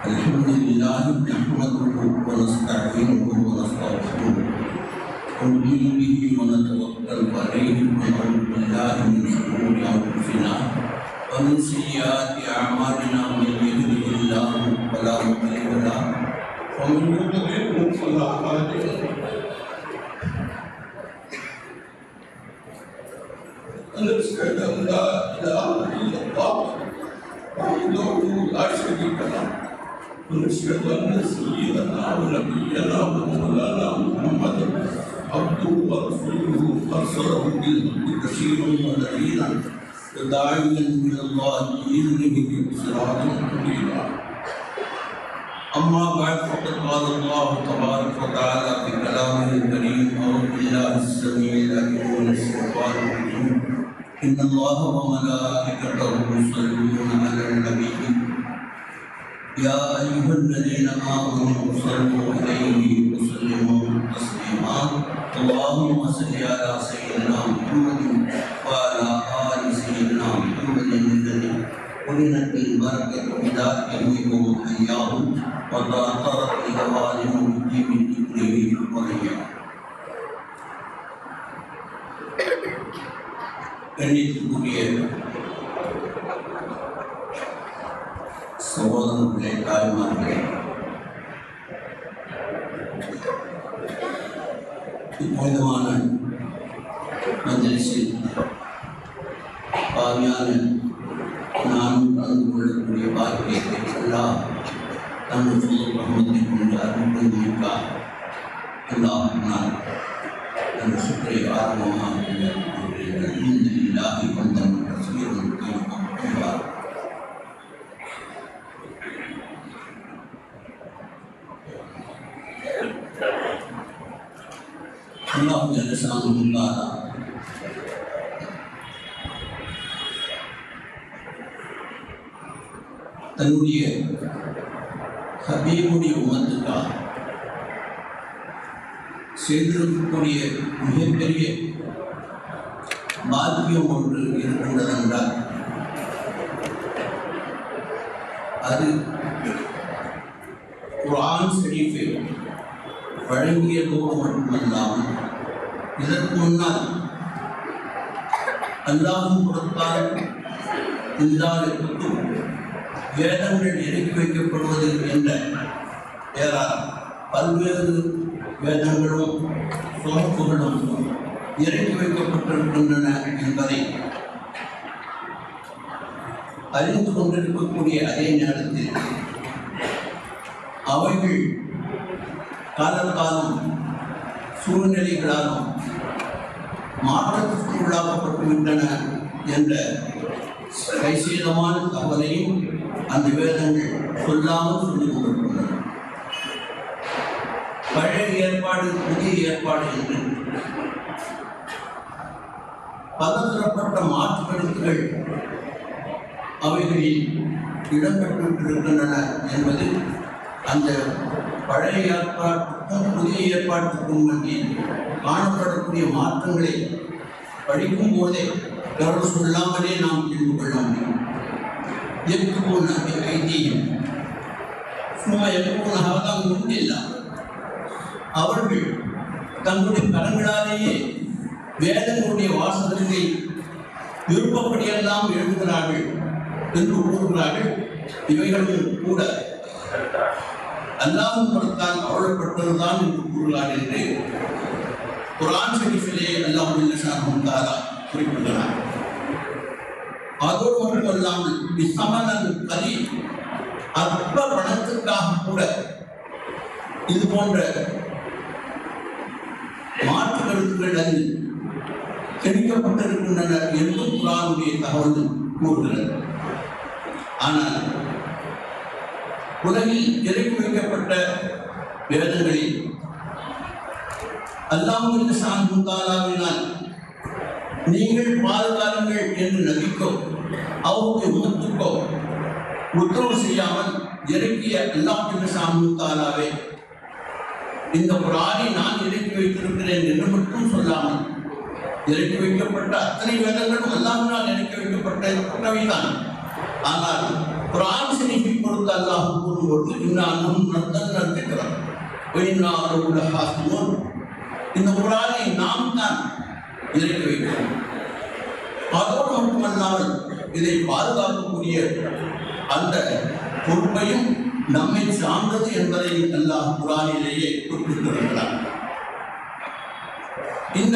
الحمد لله نحمده ونستعينه ونستغفره ونؤمن به ونتوكل عليه ونعوذ بالله من شرور انفسنا ومن سيئات اعمالنا من يهده الله فلا مضل له ومن يضلله فلا هادي له ونشهد ان لا اله الا الله وحده لا شريك له ونشهد ان سيدنا ونبينا ومولانا محمدا عبده ورسوله ارسله بالحق بشيرا ونذيرا وداعيا الى الله باذنه بصراط مبينا اما بعد فقد قال الله تبارك وتعالى في كلامه الكريم اعوذ بالله السميع العليم من الشيطان الرجيم ان الله وملائكته يصلون على النبي يا أيها الذين آمنوا صلوا عليه وسلموا تسليما اللهم صل على سيدنا محمد وعلى آل سيدنا محمد الذي قرنت البركة بذاته ومحياه وتأثرت لجوالهم بدين ذكره وغيره கண்ணியத்துக்குரிய சகோதரர்களே தாய்மார்களே இப்போதமான மஞ்சளில் பாவியான நானும் கலந்து கொள்ளக்கூடிய பாக்கியத்தை எல்லாம் தன்னுடைய ரஹமத்தை கொண்டு அருள் மிக்கா எல்லாம் நான் அந்த சுற்றை ஆரம்பமாக இந்த இல்லாஹி வந்தம் ரசீரன் என்பார் அல்லாஹ் ஜல்லஷானு இல்லாதா தன்னுடைய ஹபீபுடைய உமத்துக்காக செய்திருக்கக்கூடிய மிகப்பெரிய பாக்கியம் ஒன்று இருக்கின்றது என்றால் அது குரான் ஷரீஃபை வழங்கியதோடு மட்டுமல்லாமல் இதற்கு முன்னால் அல்லாஹும் கொடுத்தால் இல்லாதற்கு வேதங்கள் இறக்கி வைக்கப்படுவது என்ற ஏறார் பல்வேறு வேதங்களும் சுமப்புகளும் இறக்கி வைக்கப்பட்டிருக்கின்றன என்பதை அறிந்து கொண்டிருக்கக்கூடிய அதே நேரத்தில் அவைகள் காலகாலம் சூழ்நிலைகளாலும் மாற்றத்திற்கு உள்ளாக்கப்பட்டுவிட்டன என்ற கைசீலமான தகவலையும் அந்த வேதங்கள் சொல்லாமல் சொல்லிக் கொண்டிருக்கின்றன பழைய ஏற்பாடு புதிய ஏற்பாடு என்று பலதரப்பட்ட மாற்று கருத்துகள் அவைகளில் இடம்பெற்றிருக்கின்றன என்பது அந்த பழைய ஏற்பாட்டுக்கும் புதிய ஏற்பாட்டுக்கும் மத்தியில் காணப்படக்கூடிய மாற்றங்களை படிக்கும் போதே கருள் சொல்லாமலே நாம் தெரிந்து கொள்ள முடியும் يكتبون بأيديهم ثم يقولون هذا من عند الله அவர்கள் தங்களுடைய கரங்களாலேயே வேதங்களுடைய வாசகத்தை விருப்பப்படியெல்லாம் எழுதுகிறார்கள் என்று கூறுகிறார்கள் இவைகளும் கூட அல்லாஹும் கொடுத்தான் அவழப்பட்டதுதான் என்று கூறுகிறார் என்று குரான் ஷரீஃபிலே அல்லாஹ் தாரா குறிப்பிடுகிறார் அதோடு மட்டுமல்லாமல் விசமனன் கலி அற்ப பணத்துக்காக கூட இது போன்ற மாற்று கருத்துக்கள் அதில் திணிக்கப்பட்டிருக்கின்றன என்றும் குரானுடைய தகவல் கூறுகிறது ஆனால் உலகில் இறக்கி வைக்கப்பட்ட வேதங்களில் அல்லாஹ் சாந்தாலாவினால் நீங்கள் பாதுகாருங்கள் என்று நபிக்கோ அவருடைய உமத்துக்கோ உத்தரவு செய்யாமல் இறக்கிய அல்லாஹ் சாந்தாலாவே இந்த குரானை நான் இறக்கி வைத்திருக்கிறேன் என்று மட்டும் சொல்லாமல் இறக்கி வைக்கப்பட்ட அத்தனை வேதங்களும் அல்லாஹ்வினால் இறக்கி வைக்கப்பட்டவைதான் ஆனால் குரான் ஷரீஃபை பொறுத்த பொறுத்து அல்லாஹ் கூறும்போது இன்னானும் நந்தன் நடத்துகிறோம் உள்ள ஹாசிமோன் இந்த குரானை நாம் தான் இறக்கி வைக்கிறோம் அதோடு மட்டுமல்லாமல் இதை பாதுகாக்கக்கூடிய அந்த பொறுப்பையும் நம்மை சார்ந்தது என்பதை அல்லாஹ் குரானிலேயே குறிப்பிட்டிருக்கிறார் இந்த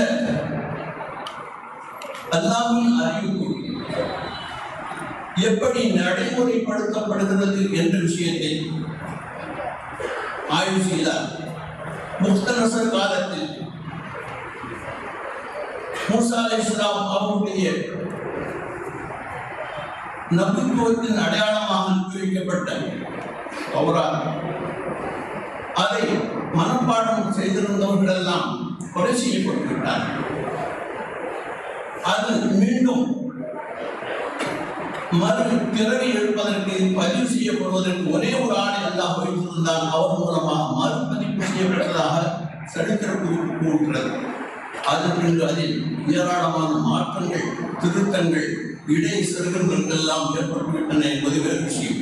அல்லாஹ்வின் அறிவிப்பு எப்படி நடைமுறைப்படுத்தப்படுகிறது என்ற விஷயத்தை ஆய்வு செய்தார் முஸ்தனசர் காலத்தில் மூசா அலை இஸ்லாம் அவருடைய நபித்துவத்தின் அடையாளமாக அனுப்பி வைக்கப்பட்ட தௌராத் அதை மனப்பாடம் செய்திருந்தவர்கள் எல்லாம் கொலை செய்யப்பட்டு விட்டார்கள் அது மீண்டும் மறு பிறவி எடுப்பதற்கு பதிவு செய்யப்படுவதற்கு ஒரே ஒரு ஆணை அல்லாஹ் வைத்திருந்தால் அவர் மூலமாக மறுபதிப்பு செய்யப்பட்டதாக சரித்திர குறிப்பு கூறுகிறது அது பின்பு அதில் ஏராளமான மாற்றங்கள் திருத்தங்கள் இடை செருகங்கள் எல்லாம் ஏற்பட்டுவிட்டன என்பது வேறு விஷயம்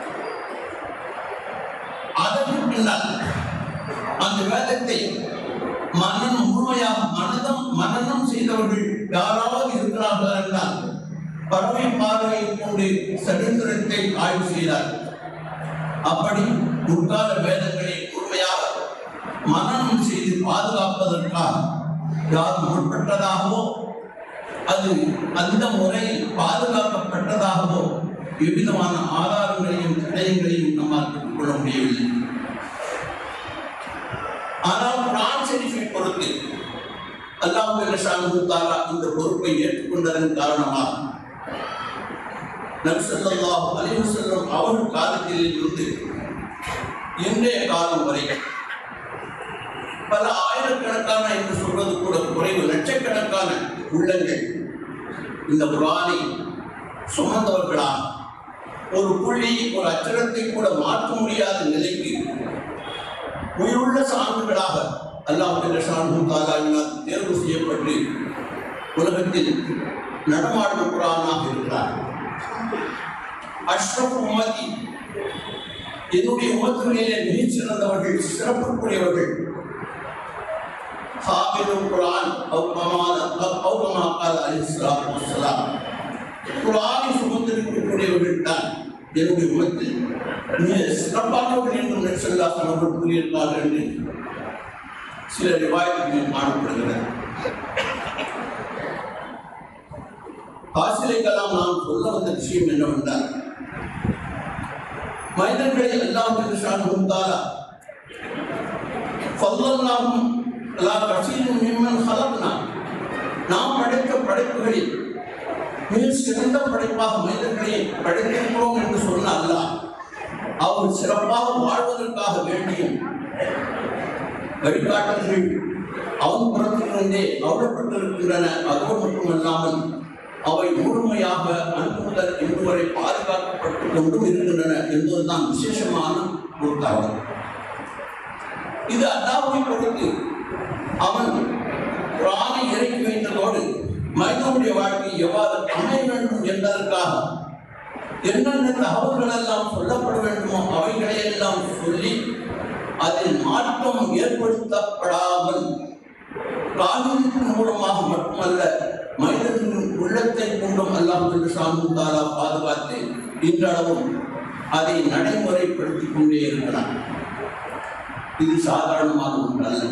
அதற்கு பின்னால் அந்த வேதத்தை மனநம் முழுமையாக மனதம் மனநம் செய்தவர்கள் யாராவது இருக்கிறார்கள் என்றால் பறவை பார்வையை கொண்டு சரித்திரத்தை ஆய்வு செய்தார் அப்படி முற்கால வேதங்களை முழுமையாக மனநம் செய்து பாதுகாப்பதற்காக யார் முற்பட்டதாகவோ அது அந்த முறையில் பாதுகாக்கப்பட்டதாகவோ எவ்விதமான ஆதாரங்களையும் தடயங்களையும் நம்மால் பெற்றுக்கொள்ள முடியவில்லை ஆனால் குரான் ஷெரீஃபை பொறுத்து அல்லாஹ் ஷானு தாலா இந்த பொறுப்பை ஏற்றுக்கொண்டதன் காரணமாக நபி ஸல்லல்லாஹு அலைஹி வஸல்லம் அவர்கள் காலத்தில் இருந்து இன்றைய காலம் வரை பல ஆயிரக்கணக்கான என்று சொல்வது கூட குறைவு லட்சக்கணக்கான உள்ளங்கள் இந்த குரானை சுமந்தவர்களாக ஒரு புள்ளி ஒரு அச்சரத்தை கூட மாற்ற முடியாத நிலைக்கு உயிருள்ள சான்றுகளாக அல்லாஹ் ஷானு தாலாவினால் தேர்வு செய்யப்பட்டு உலகத்தில் நடமாடும் குரானாக இருக்கிறார் அஷ்ரப் உம்மதி என்னுடைய உமத்துகளிலே மிகச் சிறந்தவர்கள் சிறப்புக்குரியவர்கள் ஹாபிதுல் குரான் அவு கமால அவு கமா கால அலைஹிஸ்ஸலாத்து வஸ்ஸலாம் குரானை சுமந்திருக்கக்கூடியவர்கள் தான் என்னுடைய உமத்தில் மிக சிறப்பானவர்கள் என்று நெற்சல்லாசன் அவர்கள் கூறியிருப்பார்கள் என்று சில ரிவாயத்துகளில் காணப்படுகிறது ஆசிலை கலாம் நாம் சொல்ல வந்த விஷயம் என்னவென்றால் மனிதர்களை எல்லாம் கிருஷ்ணான் முந்தாலா ஃபல்லல்லாஹும் லா கசீரும் மிம்மன் ஹலக்னா நாம் படைத்த படைப்புகளில் மிக சிறந்த படைப்பாக மனிதர்களை படைத்திருக்கிறோம் என்று சொன்ன அல்லாஹ் அவர் சிறப்பாக வாழ்வதற்காக வேண்டியும் வழிகாட்டல்கள் அவன் புறத்திலிருந்தே அருளப்பட்டிருக்கின்றன அதோடு மட்டுமல்லாமல் அவை முழுமையாக அன்று முதல் இன்று வரை பாதுகாக்கப்பட்டு கொண்டும் இருக்கின்றன என்பதுதான் விசேஷமான ஒரு தகவல் இது அல்லாஹ்வை பொறுத்து அவன் குரானை இறக்கி வைத்ததோடு மனிதனுடைய வாழ்க்கை எவ்வாறு அமைய வேண்டும் என்பதற்காக என்னென்ன தகவல்கள் எல்லாம் சொல்லப்பட வேண்டுமோ அவைகளை எல்லாம் சொல்லி அதில் மாற்றம் ஏற்படுத்தப்படாமல் காவியத்தின் மூலமாக மட்டுமல்ல மனிதனின் உள்ளத்தை கொண்டும் அல்லாம் என்று சாமி தாரா பாதுகாத்து இன்றளவும் அதை நடைமுறைப்படுத்திக் கொண்டே இருக்கிறார் இது சாதாரணமான ஒன்றல்ல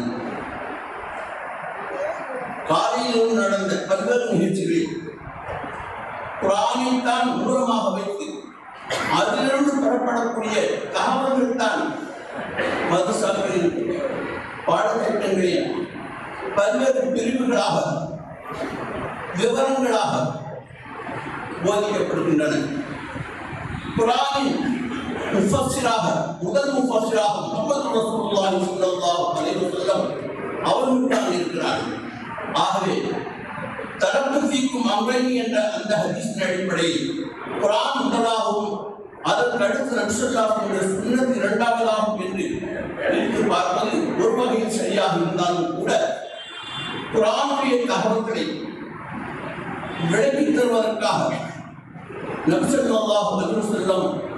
காலையில் நடந்த பல்வேறு நிகழ்ச்சிகளில் குரானைத்தான் மூலமாக வைத்து அதிலிருந்து பெறப்படக்கூடிய தகவல்கள் தான் மதுசாக்களின் பாடத்திட்டங்களில் பல்வேறு பிரிவுகளாக விவரங்களாக போதிக்கப்படுகின்றன குரானின் முஃபஸ்ஸிராக முதல் முஃபஸ்ஸிராக முஹம்மது ரசூலுல்லாஹி ஸல்லல்லாஹு அலைஹி வஸல்லம் அவர்கள் தான் இருக்கிறார்கள் ஆகவே தரப்பு ஃபீக்கும் அம்ரைனி என்ற அந்த ஹதீஸின் அடிப்படையில் குரான் முதலாகவும் அதற்கு அடுத்து நபிசல்லாஹு என்ற சுன்னத் இரண்டாவதாகும் என்று பிரித்து பார்ப்பது ஒரு வகையில் சரியாக இருந்தாலும் கூட குரானுடைய தகவல்களை விளக்கித் தருவதற்காக நபிசல்லாஹு அலைஹி வஸல்லம்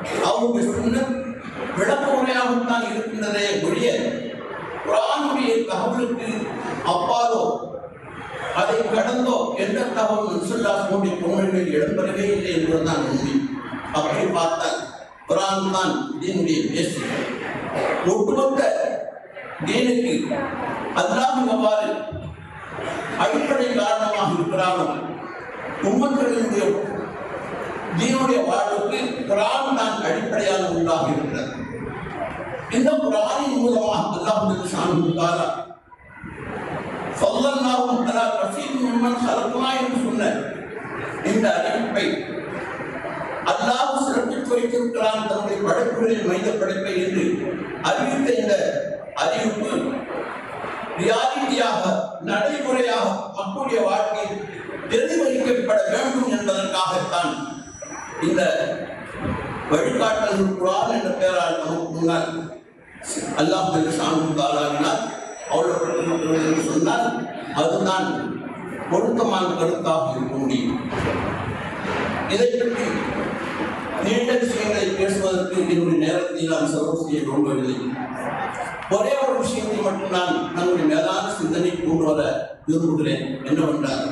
அவருடைய சுண்ணத் விளக்க உரையாகத்தான் இருக்கின்றதே ஒழிய குரானுடைய தகவலுக்கு அப்பாலோ அதை கடந்தோ எந்த தகவல் நசுல்லாசனுடைய பொங்கல்கள் இடம்பெறவே இல்லை என்பதுதான் உண்மை அப்படி பார்த்தால் குரான் தான் இதனுடைய பேசி ஒட்டுமொத்த தீனுக்கு அல்லாஹ் எவ்வாறு அடிப்படை காரணமாக இருக்கிறானோ உம்மக்களினுடைய தீனுடைய வாழ்வுக்கு குரான் தான் அடிப்படையாக உண்டாக இருக்கிறது இந்த குரானின் மூலமாக அல்லாஹ் சாமி தாரா சொல்லல்லாவும் அலா கசீர் மிம்மன் ஹலக்குனா என்று சொன்ன இந்த அறிவிப்பை அல்லாஹ் சிறப்பித்து வைத்திருக்கிறான் தன்னுடைய படைப்புகளில் மனித படைப்பை என்று அறிவித்த இந்த அறிவிப்பு ரியாலிட்டியாக நடைமுறையாக மக்களுடைய வாழ்க்கையில் பிரதிபலிக்கப்பட வேண்டும் என்பதற்காகத்தான் இந்த வழிகாட்டல் குரான் என்ற பெயரால் நமக்கு முன்னால் அல்லாஹ் சாமி தாளாவினால் அவ்வளவு என்று சொன்னால் அதுதான் பொருத்தமான கருத்தாக இருக்க முடியும் இதை பற்றி நீண்ட விஷயங்களை பேசுவதற்கு என்னுடைய நேரத்தை நான் செலவு செய்ய விரும்பவில்லை ஒரே ஒரு விஷயத்தை மட்டும் நான் நம்முடைய மேலான சிந்தனை கொண்டு வர விரும்புகிறேன் என்னவென்றால்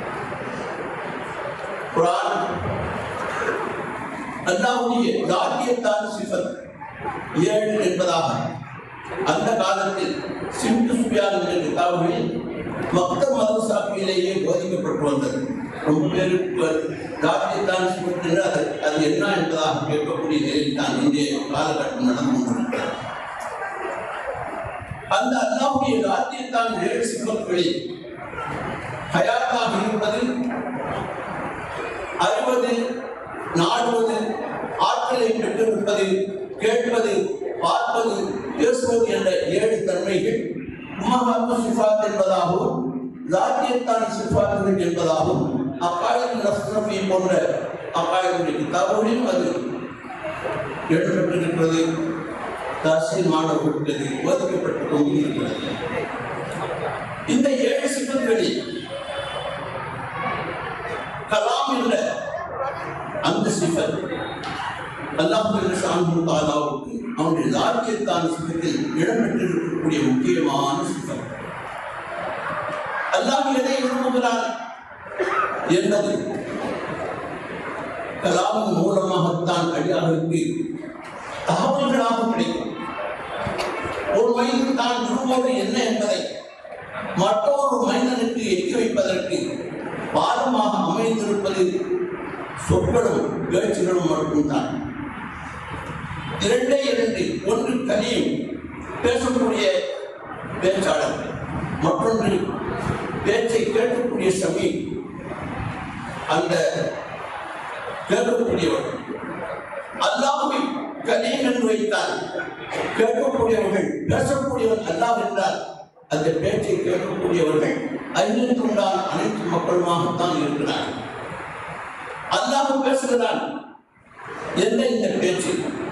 குரான் அல்லாவுடைய தாக்கியத்தான் சிஃபத் ஏழு என்பதாக அந்த காலத்தில் சிந்து சுபியான் என்ற கிதாபுகளில் மக்த மதசாப்பிலேயே போதிக்கப்பட்டு வந்தது ரொம்ப பேருக்கு தாக்கியத்தான் சிஃபத் என்று அது அது என்ன என்பதாக கேட்கக்கூடிய நிலையில் தான் இன்றைய காலகட்டம் நடந்து கொண்டிருக்கிறது அந்த அல்லாவுடைய ராத்தியத்தான் ஏழு சிஃபத்துகளில் ஹயாத்தாக இருப்பது அறிவது நாடுவது ஆற்றலை பெற்றிருப்பது கேட்பது பார்ப்பது பேசுவது என்ற ஏழு தன்மைகள் உமஹாத்ம சிஃபாத் என்பதாகவும் ஜாத்தியத்தான சிஃபாத்துகள் என்பதாகவும் அக்காயில் நஸ்ரஃபி போன்ற அக்காயினுடைய கிதாபுகளிலும் அது எழுதப்பட்டிருக்கிறது தர்சில் மாணவர்களுக்கு அது ஒதுக்கப்பட்டுக் கொண்டு இருக்கிறது இந்த ஏழு சிஃபத்துகளில் கலாம் என்ற அந்த சிஃபத் அல்லாஹ் சாமி தாலாவுக்கு அவனுடைய லாக்கியத்தான சிஃபத்தில் இடம்பெற்றிருக்கக்கூடிய முக்கியமான சிஃபத் அல்லாஹ் எதை விரும்புகிறான் என்பது கலாமின் மூலமாகத்தான் அடியாருக்கு தகவல்களாக கிடைக்கும் ஒரு மனிதன் தான் விரும்புவது என்ன என்பதை மற்றொரு மனிதனுக்கு எட்டி வைப்பதற்கு பாலமாக அமைந்திருப்பது சொற்களும் பேச்சுகளும் மட்டும்தான் இரண்டே இரண்டு ஒன்று கலியும் பேசக்கூடிய பேச்சாளர் மற்றொன்று பேச்சை கேட்கக்கூடிய சமீ அந்த கேட்கக்கூடியவர் அல்லாஹ்வை கலீம் என்று வைத்தால் கேட்கக்கூடியவர்கள் பேசக்கூடியவன் அல்லாஹ் என்றால் அந்த பேச்சை கேட்கக்கூடியவர்கள் ஐநூற்றுண்டான அனைத்து மக்களுமாகத்தான் இருக்கிறார்கள் அல்லாஹ் பேசுகிறான் என்ன இந்த பேச்சு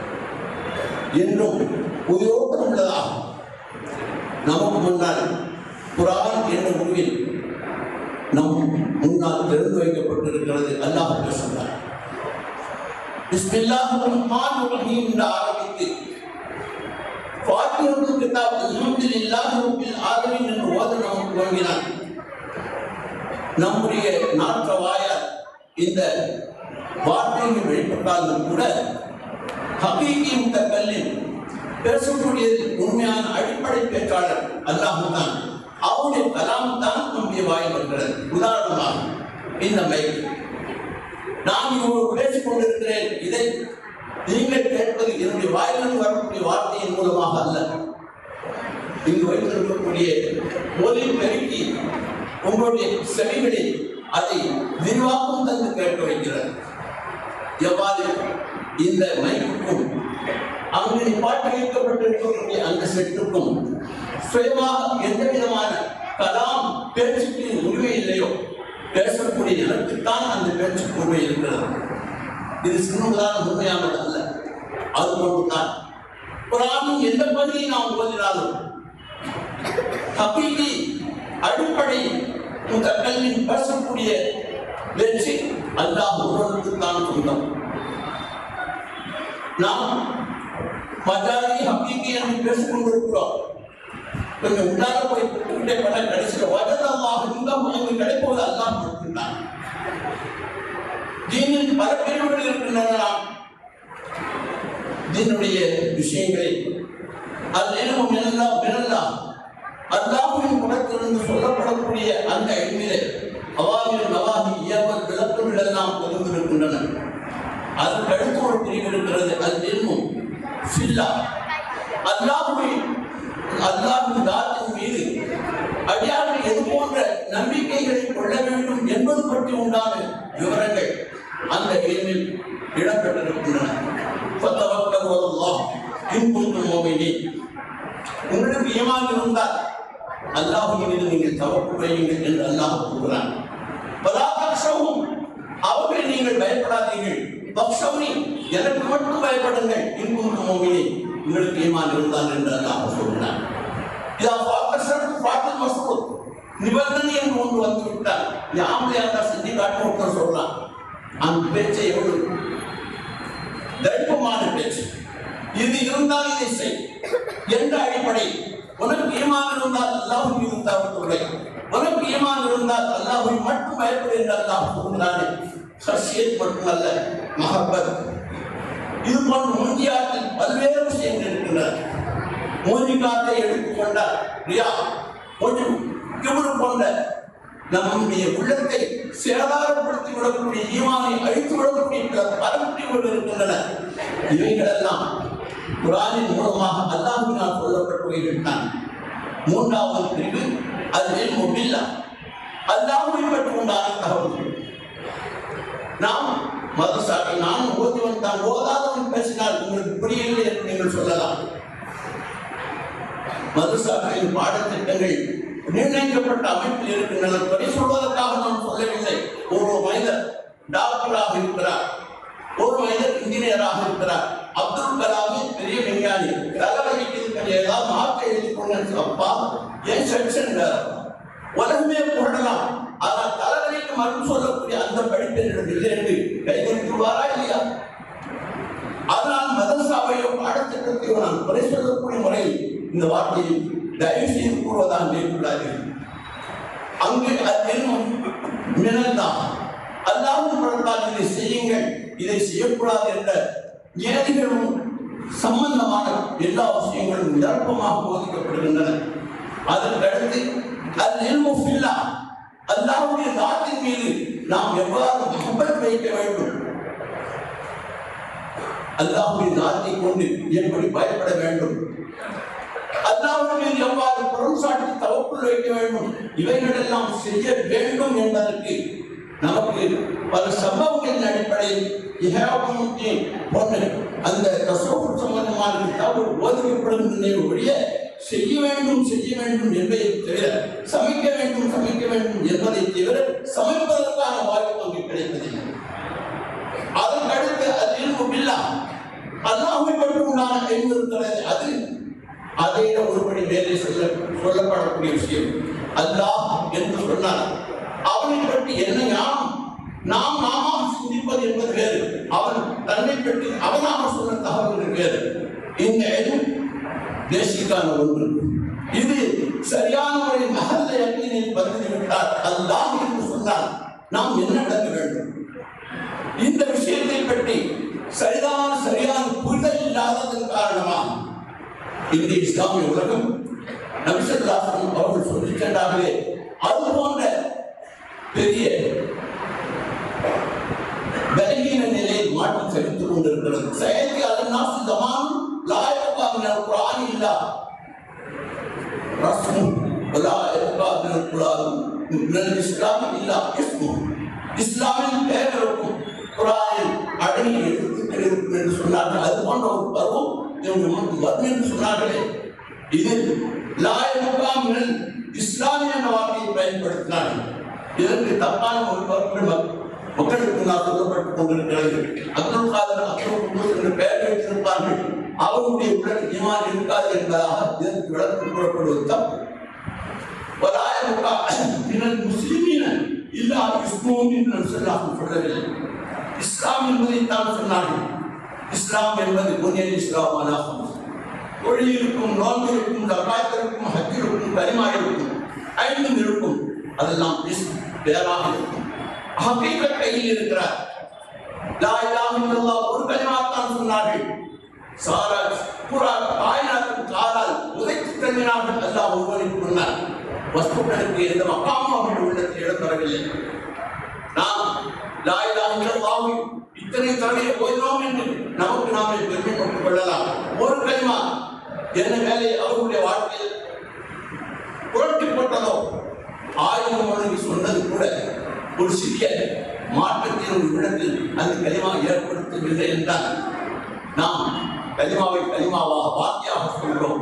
என்றும் உயிரோட்டம் உள்ளதாகும் நமக்கு முன்னால் குரான் என்ற முடிவில் நம் முன்னால் திறந்து வைக்கப்பட்டிருக்கிறது அல்லாஹ் பேசுகிறார் பிஸ்மில்லாஹ் ரஹ்மான் ரஹீம் என்று ஆரம்பித்து ஃபாத்திஹத்து கிதாப் அல்ஹம்துலில்லாஹி ரப்பில் ஆலமீன் என்று ஓத நமக்கு வழங்கினான் நம்முடைய நாற்ற வாயால் இந்த வார்த்தைகள் வெளிப்பட்டாலும் கூட ஹபீகி இந்த கல்லின் பேசக்கூடியது உண்மையான அடிப்படை பேச்சாளர் அல்லாஹ் தான் அவருடைய கலாம் தான் நம்முடைய வாயில் வருகிறது உதாரணமாக இந்த மைக் நான் இவ்வளவு பேசிக் கொண்டிருக்கிறேன் இதை நீங்கள் கேட்பது என்னுடைய வாயிலிருந்து வரக்கூடிய வார்த்தையின் மூலமாக அல்ல இங்கு வைத்திருக்கக்கூடிய ஒலி பெருக்கி உங்களுடைய செவிகளில் அதை விரிவாக்கம் தந்து கேட்க வைக்கிறது எவ்வாறு இந்த மைக்குக்கும் அங்கு பாட்டு வைக்கப்பட்டிருக்கக்கூடிய அந்த செட்டுக்கும் சுயமாக எந்த விதமான கலாம் பேச்சுக்கு உரிமை இல்லையோ பேசக்கூடிய எனக்குத்தான் அந்த பேச்சுக்கு உரிமை இருக்கிறது இது சின்னதான உண்மையானது அல்ல அது மட்டும்தான் குரானின் எந்த பகுதியை நாம் ஓதினாலும் ஹபீபி அடிப்படை இந்த கல்வியின் பேசக்கூடிய வெற்றி அல்லாஹ் ஒருவனுக்கு தான் சொந்தம் நாம் மஜாரி ஹக்கீக்கி என்று பேசிக் கொண்டிருக்கிறோம் கொஞ்சம் உள்ளார போய் கூட்டே பண்ண கடைசியில் வஜதமாக இந்த முடிவு கிடைப்பது அல்லாஹ் மட்டும்தான் தீனின் பல பிரிவுகள் இருக்கின்றன நாம் தீனுடைய விஷயங்களை அது என்னும் மினல்லாம் மினல்லாம் அல்லாஹ்வின் புறத்திலிருந்து சொல்லப்படக்கூடிய அந்த எண்ணிலே அவாமில் நவாகி இயல்பல் விளக்கங்கள் எல்லாம் பொருந்திருக்கின்றன அதற்கு அடுத்து ஒரு பிரிவு இருக்கிறது அது என்னும் ஃபில்லா அல்லாஹ்வை அல்லாஹ்வின் தாத்தின் மீது அடியார்கள் எது போன்ற நம்பிக்கைகளை கொள்ள வேண்டும் என்பது பற்றி உண்டான விவரங்கள் அந்த எண்ணில் இடம்பெற்றிருக்கின்றன فَتَوَكَّلُوا عَلَى اللَّهِ إِن كُنتُم مُؤْمِنِينَ உங்களுக்கு ஈமான் இருந்தால் அல்லாஹ்வின் மீது நீங்கள் தவக்குள் வையுங்கள் என்று அல்லாஹ் கூறுகிறான் பலா தக்ஷவும் அவர்களை நீங்கள் பயப்படாதீர்கள் பக்ஷவுனி எனக்கு மட்டும் பயப்படுங்கள் இன்பும் மோமினி உங்களுக்கு ஈமான் இருந்தால் என்று அல்லாஹ் சொல்கிறான் இதா பாக்கசரத்து பாத்தில் மசூத் நிபந்தனை என்று ஒன்று வந்து விட்டார் யாமலே அந்த செஞ்சு காட்டு ஒருத்தர் சொல்லலாம் அந்த பேச்சை எவ்வளவு தர்ப்பமான பேச்சு இது இருந்தால் இதை செய் என்ற அடிப்படை உனக்கு ஈமான் இருந்தால் அல்லாஹ் மீது தவறுகளை உனக்கு ஈமான் இருந்தால் அல்லாஹை மட்டும் பயப்படு என்று அல்லாஹ் சொல்கிறானே சசியத் மட்டுமல்ல மஹப்பத் இது போன்ற முந்தியாற்றில் பல்வேறு விஷயங்கள் இருக்கின்றன மூலிகாத்தை எடுத்துக்கொண்டால் ரியா கொஞ்சம் கிபுரு கொண்ட நம்முடைய உள்ளத்தை சேதாரப்படுத்தி விடக்கூடிய ஈமானை அழித்து விடக்கூடிய பிற பரப்பிகள் இருக்கின்றன இவைகளெல்லாம் குரானின் மூலமாக அல்லாஹினால் சொல்லப்பட்டவைகள் தான் மூன்றாவது பிரிவு அது முபில்லா அல்லாஹுவை பற்றி உண்டான தகவல்கள் நாம் மதசாக்கள் நான் ஓதுவன் தான் ஓதாதவன் பேசினால் உங்களுக்கு புரியவில்லை என்று நீங்கள் சொல்லலாம் மதசாக்களின் பாடத்திட்டங்கள் நிர்ணயிக்கப்பட்ட அமைப்பில் இருக்கின்றன குறை சொல்வதற்காக நான் சொல்லவில்லை ஒரு மனிதர் டாக்டராக இருக்கிறார் ஒரு மனிதர் இன்ஜினியராக இருக்கிறார் அப்துல் கலாமி பெரிய விஞ்ஞானி தலைவலிக்கு கொஞ்சம் ஏதாவது மாற்ற எழுதி கொண்டு அப்பா ஏன் செக்ஷன் உலகமே புரடலாம் ஆனால் தலைவலிக்கு மருந்து சொல்லக்கூடிய அந்த படிப்பினர்கள் இல்லை என்று கைகொடுத்துவாரா இல்லையா அதனால் மதரசாவையோ பாடத்திட்டத்தையோ நான் குறை சொல்லக்கூடிய முறையில் இந்த வார்த்தையை தயவு செய்து கூறுவதாக மேற்கொள்ளாதீர்கள் அங்கு என்னும் மினல்தான் அல்லாஹ் படத்தால் இதை செய்யுங்கள் இதை செய்யக்கூடாது என்ற ஏதிகளும் சம்பந்தமான எல்லா விஷயங்களும் நிரப்பமாக போதிக்கப்படுகின்றன அதற்கு அடுத்து அது நெல்முஃபில்லா அல்லாஹ்வுடைய தாத்தின் மீது நாம் எவ்வாறு முகப்பத் வைக்க வேண்டும் அல்லாஹ்வுடைய தாத்தை கொண்டு எப்படி பயப்பட வேண்டும் அல்லாஹ்வின் மீது எவ்வாறு புறம் சாட்டி தவக்குள் வைக்க வேண்டும் இவைகள் எல்லாம் செய்ய வேண்டும் என்பதற்கு நமக்கு பல சம்பவங்களின் அடிப்படையில் இஹாபமுத்தி போன்ற அந்த ரசோபு சம்பந்தமான தவறு ஓதுக்கப்படுகின்றன ஒழிய செய்ய வேண்டும் செய்ய வேண்டும் என்பதை தவிர சமைக்க வேண்டும் சமைக்க வேண்டும் என்பதை தவிர சமைப்பதற்கான வாய்ப்பு அங்கு கிடைப்பதில்லை அதற்கு அடுத்து அதில் இல்லா அல்லாஹை பற்றி உண்டான அறிவு இருக்கிறது அது அதை விட ஒருபடி மேலே சொல்ல சொல்லப்படக்கூடிய விஷயம் அல்லாஹ் என்று சொன்னார் அவனை பற்றி என்ன ஞானம் நாம் நாம சிந்திப்பது என்பது வேறு அவன் தன்னை பற்றி அவனாக சொன்ன தகவல்கள் வேறு இந்த அறிவு தேசிக்கான ஒன்று இது சரியான முறை மகல்ல யக்கீனில் பதிந்து விட்டார் அல்லாஹ் என்று சொன்னால் நாம் என்ன நடக்க வேண்டும் இந்த விஷயத்தை பற்றி சரிதான சரியான புரிதல் இல்லாததன் காரணமாக இந்த இஸ்லாமிய உலகம் நபிசல்லாசன் அவர்கள் சொல்லி சென்றார்களே அது போன்ற பெரிய பலகீன நிலையை மாற்றி செலுத்திக் கொண்டிருக்கிறது செயற்கை அதனாசு ஜமான் லாயக்காக குரான் இல்லா ரஸ்மு ولا يبقى من القرآن من الإسلام إلا اسمه இஸ்லாமின் பெயர் இருக்கும் குரானில் அடங்கி எழுத்துக்கள் இருக்கும் என்று சொன்னார்கள் அது போன்ற ஒரு பருவம் இவங்க முன்பு வரும் என்று சொன்னார்களே இது லாயமுகாமில் இஸ்லாமிய என்ற வார்த்தையை பயன்படுத்தினார்கள் இதற்கு தப்பான ஒரு பருவங்கள் மக்களுக்கு நான் சொல்லப்பட்டுக் கொண்டிருக்கிறது அப்துல் காதர் அப்துல் குந்தூஸ் என்று பெயர் வைத்திருப்பார்கள் அவருடைய உடல் ஈமான் இருக்காது என்பதாக இதற்கு விளக்கம் கூறப்படுவது தப்பு ولا يبقى من المسلمين إلا اسمهم என்று சொல்லாமல் சொல்லவில்லை இஸ்லாம் என்பதை தான் சொன்னார்கள் இஸ்லாம் என்பது புனியல் இஸ்லாம் அலாகும் தொழிலிருக்கும் நோன்பிருக்கும் தக்காத்திற்கும் ஹஜ்ஜிருக்கும் கரிமாயிருக்கும் ஐந்தும் இருக்கும் அதெல்லாம் இஸ் பேராக இருக்கும் ஹகீகத் கையில் இருக்கிறார் லா இலாஹ இல்லல்லாஹ் ஒரு கலிமாத்தான் சொன்னார்கள் சாரா புறா காயினாத்தின் காலால் உதைத்து தள்ளினார்கள் அல்லாஹ் ஒருவனுக்கு முன்னால் வஸ்துக்களுக்கு எந்த மக்காமும் அவர்கள் உள்ளத்தில் இடம் தரவில்லை நாம் லா இலாஹ இல்லல்லாஹ் இத்தனை தடவை போயினோம் என்று நமக்கு நாமே பெருமைப்பட்டுக் கொள்ளலாம் ஒரு கலிமா என்ன வேலை அவர்களுடைய வாழ்க்கையில் புரட்டிப்பட்டதோ ஆயிரம் மடங்கு சொன்னது கூட ஒரு சிறிய மாற்றத்தின் ஒரு இடத்தில் அந்த கலிமா ஏற்படுத்தவில்லை என்றால் நாம் கலிமாவை கலிமாவாக வாக்கியாக சொல்கிறோம்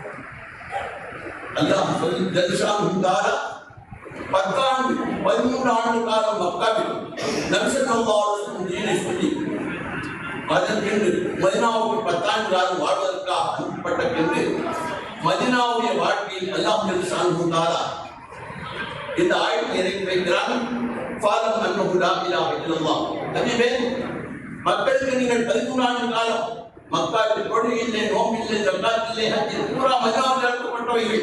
அல்லாஹ் சொல்லி தர்ஷான் உண்டாரா பத்தாண்டு பதிமூன்று ஆண்டு காலம் மக்காவில் நபிசல்லாவுக்கும் தீனை சொல்லி அதற்கென்று மதினாவுக்கு பத்தாண்டு காலம் வாழ்வதற்காக அனுப்பப்பட்ட பின்பு மதினாவுடைய வாழ்க்கையில் அல்லாஹ் தர்ஷான் உண்டாரா இந்த ஆயத்தை இறக்கி வைக்கிறார் ஃபாலம் அன்னஹு லா இலாஹ இல்லல்லாஹ் நபியே மக்களுக்கு நீங்கள் பதிமூணாண்டு காலம் மக்காவில் தொழில் இல்லை நோம்பு இல்லை ஜக்காத் இல்லை ஹஜ் இல்லை, பூரா மதினாவில் நடத்தப்பட்டவைகள்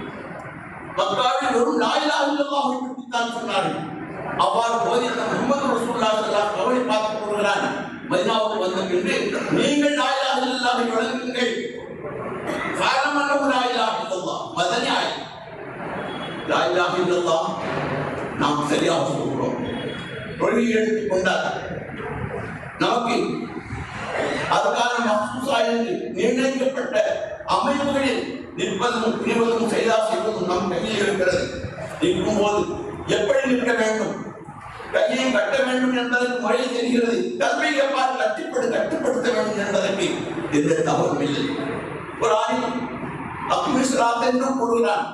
மக்காவில் வெறும் லா இலாஹ இல்லல்லாஹ் பற்றி தான் சொன்னார்கள் அவ்வாறு போதித்த முகமது ரசூலுல்லாஹி ஸல்லல்லாஹு அலைஹி அவரை பார்த்து கூறுகிறான் மதினாவுக்கு வந்த பின்பு நீங்கள் லா இலாஹ இல்லல்லாஹை வழங்குங்கள் ஃபாலம் அன்னஹு லா இலாஹ இல்லல்லாஹ் மதனி ஆயத் லா இலாஹ இல்லல்லாஹ் நாம் சரியாக சொல்கிறோம் தொழிலை எடுத்துக் கொண்டார் நமக்கு அதற்கான மசூசா என்று நிர்ணயிக்கப்பட்ட அமைப்புகளில் நிற்பதும் பிரிவதும் செய்தா செய்வதும் நம் கையில் இருக்கிறது நிற்கும் போது எப்படி நிற்க வேண்டும் கையை கட்ட வேண்டும் என்பதற்கு முறை தெரிகிறது கல்வியை எவ்வாறு கட்டுப்படு கட்டுப்படுத்த வேண்டும் என்பதற்கு எந்த தவறும் இல்லை ஒரு ஆணி அக்மிஸ்ராத் என்றும் கூறுகிறான்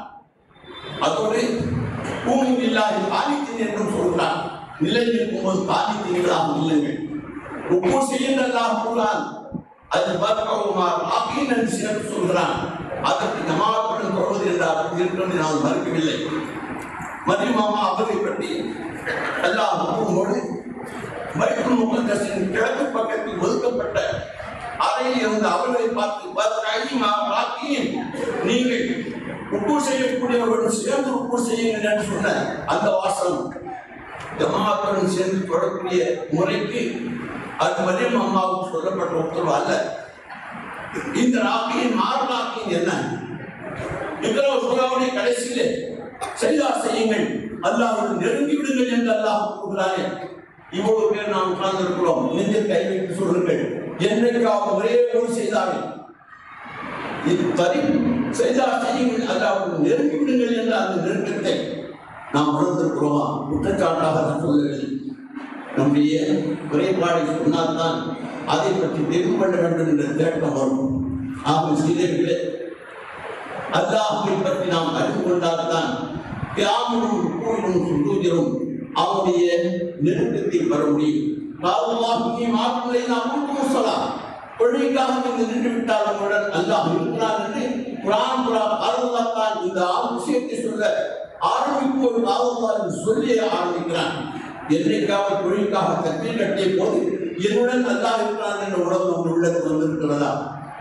அதோடு பூமி இல்லாத காலித்தீன் என்றும் சொல்கிறான் நிலை இருக்கும்போது காலித்தீன்களாக இல்லைங்கள் உப்பு செய்யுங்கள்லாம் கூறான் அது பார்க்கவுமார் ஆக்கீன் என்று சிறப்பு சொல்கிறான் அதற்கு ஜமாத்துடன் தொடர்வது என்றால் இருக்கிறது நான் மறுக்கவில்லை மதிமாமா அவரை பற்றி அல்லாஹ் கூறும்போது மைக்கும் முகந்தசின் கிழக்கு பக்கத்தில் ஒதுக்கப்பட்ட அறையில் இருந்த அவர்களை பார்த்து பத்ராயிமா பாக்கியும் நீங்கள் உப்பு செய்யக்கூடியவர்களுடன் சேர்ந்து உப்பு செய்யுங்கள் என்று சொன்ன அந்த வாசம் ஜமாத்துடன் சேர்ந்து தொடரக்கூடிய முறைக்கு அது மரியம் அம்மாவுக்கு சொல்லப்பட்ட உத்தரவு அல்ல இந்த ராக்கியின் மாறு ராக்கியின் என்ன இவ்வளவு சூறாவுடைய கடைசியிலே செய்தா செய்யுங்கள் அல்லாஹ் நெருங்கி விடுங்கள் என்று அல்லாஹ் கூறுகிறாரே இவ்வளவு பேர் நாம் உட்கார்ந்து இருக்கிறோம் நெஞ்சில் கை வைத்து சொல்லுங்கள் என்னைக்காவது ஒரே ஒரு செய்தார்கள் இத்தறி செய்தா செய்யுங்கள் அல்லாஹ் நெருங்கி விடுங்கள் என்ற அந்த நெருக்கத்தை நாம் உணர்ந்திருக்கிறோமா குற்றச்சாட்டாக நான் சொல்லவில்லை நம்முடைய குறைபாடை சொன்னால்தான் அதை பற்றி தெரிந்து கொள்ள வேண்டும் என்ற தேட்டம் வரும் ஆக சீதர்களே அல்லாஹை பற்றி நாம் அறிந்து கொண்டால்தான் கியாமனும் ருக்கூவிலும் சுந்தூஜரும் அவனுடைய நெருக்கத்தை பெற முடியும் காவலாகி மாற்றுகளை நாம் முழுக்கலாம் கொள்கைக்காக நீங்கள் நின்று விட்டால் உங்களுடன் அல்லாஹ் இருக்கிறான் என்று குரான் குரா காவலாத்தான் இந்த ஆறு விஷயத்தை சொல்ல ஆரம்பிக்கும் ஒரு காவலா என்று சொல்லி ஆரம்பிக்கிறான் என்னைக்காவது தொழிலுக்காக கட்டி கட்டிய போது என்னுடன் அல்லாஹ் இருக்கிறான் என்ற உணர்வு உங்கள் உள்ளத்தில் வந்திருக்கிறதா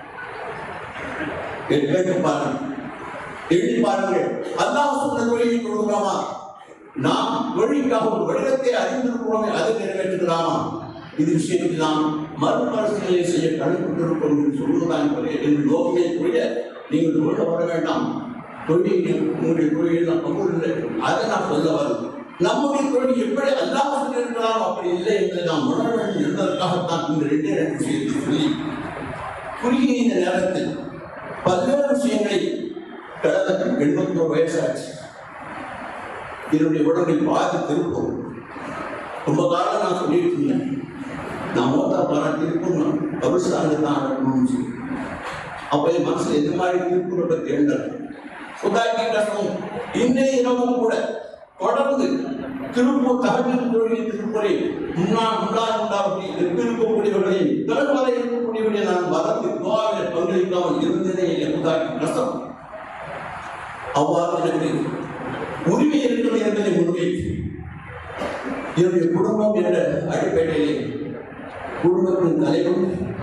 கேட்டு பாருங்கள் எழுதி பாருங்கள் அல்லாஹ் சொன்ன தொழிலை கொடுக்கிறோமா நாம் தொழிலுக்காக ஒரு வடிவத்தை அறிந்திருக்கிறோமே அதை நிறைவேற்றுகிறாமா இது விஷயத்தில் நாம் மறுபரிசீலனை செய்ய கடன்பட்டிருக்கிறோம் என்று சொல்வதுதான் குறைய என்று நோக்கமே குறைய நீங்கள் தொழில வர வேண்டாம் தொழில் உங்களுடைய தொழில் அமூல் இல்லை அதை நான் சொல்ல வரும் நம்முடைய தொழில் எப்படி அல்லாஹ் சொல்லியிருக்கிறாரோ அப்படி இல்லை என்று நாம் உணர வேண்டும் என்பதற்காகத்தான் இந்த ரெண்டே ரெண்டு விஷயத்தை சொல்லி குறுகிய இந்த நேரத்தில் பல்வேறு விஷயங்களை கடந்த எண்பத்தோரு வயசாச்சு என்னுடைய உடம்பில் பாதி திருப்பம் ரொம்ப காலம் நான் சொல்லிட்டு இருந்தேன் நான் மூத்தா பாரா திருப்பம் நான் கபிஸ்தானுக்கு தான் அனுப்பணும்னு சொல்லி அப்போ என் மனசுல எந்த மாதிரி திருப்பூரை பற்றி எழுந்தார் சுதாக்கி கஷ்டம் இன்றைய இரவும் கூட தொடர்ந்து திருப்பூர் தகவல் தொழில் திருப்பூரை முன்னாள் முன்னாள் உண்டாவட்டி இருக்கக்கூடியவர்களை தொடர்வதை இருக்கக்கூடியவர்களை நான் வளர்ந்து கோவாவில் பங்களிக்காமல் இருந்ததே இல்லை சுதாக்கி கஷ்டம் அவ்வாறு எனக்கு உரிமை இருக்கிறது என்பதை முன்வைத்து என்னுடைய குடும்பம் என்ற அடிப்படையிலே குடும்பத்தின் தலைவரும்